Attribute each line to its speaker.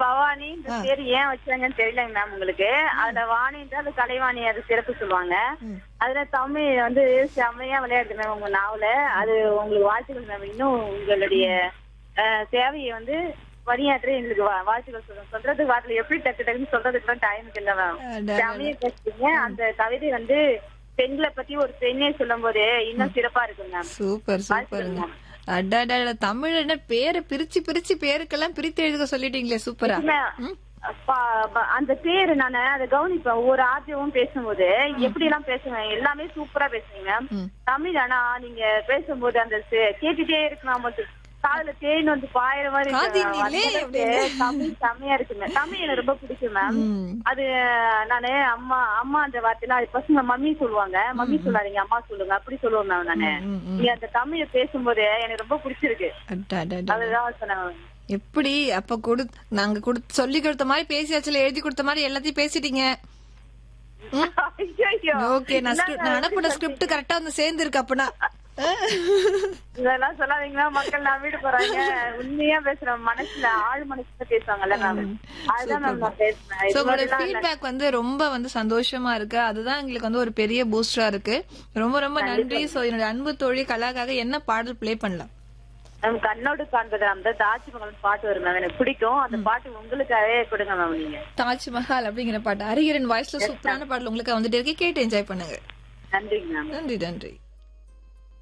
Speaker 1: பவானி இந்த பேர் ஏன் வச்சாங்கன்னு தெரியலங்க மேம் உங்களுக்கு அதுல வாணின்ட்டு அது கலைவாணி அது சிறப்பு சொல்லுவாங்க
Speaker 2: ம்.
Speaker 1: அதுல தமிழ் வந்து செம்மையா விளையாடுது மேம் உங்க நாவல அது உங்களுக்கு வாழ்த்துக்கள் மேம் இன்னும் உங்களுடைய அஹ், சேவையை வந்து பணியாற்ற எங்களுக்கு வா- வாழ்த்துக்கள் சொல்றேன் சொல்றதுக்கு வார்த்தை எப்படி டக்கு டக்குன்னு சொல்றதுக்கு தான் டைம் இல்ல மேம்
Speaker 2: அடடடட.
Speaker 1: செம்மையா பேசுறீங்க அந்த கவிதை வந்து பெண்களை பத்தி ஒரு பெண்ணே சொல்லும் போது இன்னும் சிறப்பா இருக்கு மேம்
Speaker 2: சூப்பர் சூப்பருங்க அடாடா தமிழ் என்ன பேரை பிரிச்சு பிரிச்சு பேருக்கெல்லாம் பிரித்து எழுத சொல்லிட்டீங்களே சூப்பரா ம்.
Speaker 1: ப- ப- அந்த பேரு நானு அதை கவனிப்பேன் ஒவ்வொரு ஆர்ஜியமும் பேசும்போது எப்படி எல்லாம் பேசுவேன் எல்லாமே சூப்பரா பேசுவீங்க
Speaker 2: ம்.
Speaker 1: தமிழ் ஆனா நீங்க பேசும்போது அந்த சே- கேட்டுட்டே இருக்கணும் போது காதுல தேன் வந்து பாயிற மாதிரி இருக்கு.
Speaker 2: காதினிலே
Speaker 1: அந்த அளவுக்கு தமிழ் செம்மையா இருக்குங்க தமிழ் எனக்கு ரொம்ப பிடிக்கும் மேம்
Speaker 2: ம்.
Speaker 1: அது நானு அம்மா அம்மா அந்த வார்த்தையில அது பசங்க மம்மி சொல்லுவாங்க மம்மி சொல்லாதீங்க அம்மா சொல்லுங்க அப்படி சொல்லுவேன் மேம் நானு
Speaker 2: ம், ம்.
Speaker 1: நீங்க அந்த தமிழ பேசும்போது எனக்கு ரொம்ப பிடிச்சிருக்கு
Speaker 2: அடாடடா.
Speaker 1: அதுதான் சொன்னேன்
Speaker 2: எப்படி அப்ப கொடு நாங்க கொடுத்து சொல்லி கொடுத்த மாதிரி பேசியாச்சுல எழுதி கொடுத்த மாதிரி எல்லாத்தையும் பேசிட்டீங்க
Speaker 1: ஐயையோ.
Speaker 2: ஓகே நான் script- நான் அனுப்பின ஸ்கிரிப்ட் கரெக்டா வந்து சேர்ந்து இருக்கு அப்பனா
Speaker 1: இதெல்லாம் சொல்லாதீங்கன்னா மக்கள் நான் வீடு போறாங்க உண்மையா பேசுறேன் மனசுல ஆழ் மனசுல பேசுவாங்கல்ல மேம் அதுதான் மேம் நான் பேசுறேன்
Speaker 2: சோ
Speaker 1: இது
Speaker 2: உங்களோட
Speaker 1: மாதிரிலாம் இல்ல.
Speaker 2: ஃபீட்பேக் வந்து ரொம்ப வந்து சந்தோஷமா இருக்கு அதுதான் எங்களுக்கு வந்து ஒரு பெரிய பூஸ்டரா இருக்கு ரொம்ப ரொம்ப நன்றி சோ என்னோட அன்பு தோழி கலாக்காக என்ன பாடல் ப்ளே பண்ணலாம்
Speaker 1: மேம் கண்ணோடு காண்பது அந்த தாஜ்மஹால் பாட்டு வரும் மேம் எனக்கு பிடிக்கும் அந்த பாட்டு உங்களுக்காகவே கொடுங்க மேம் நீங்க
Speaker 2: தாஜ்மஹால் அப்படிங்கிற பாட்டு ஹரிஹரன் வாய்ஸ்ல சூப்பரான பாடல் உங்களுக்கு வந்துட்டு இருக்கு கேட்டு என்ஜாய் பண்ணுங்க
Speaker 1: நன்றிங்க மேம்
Speaker 2: நன்றி நன்றி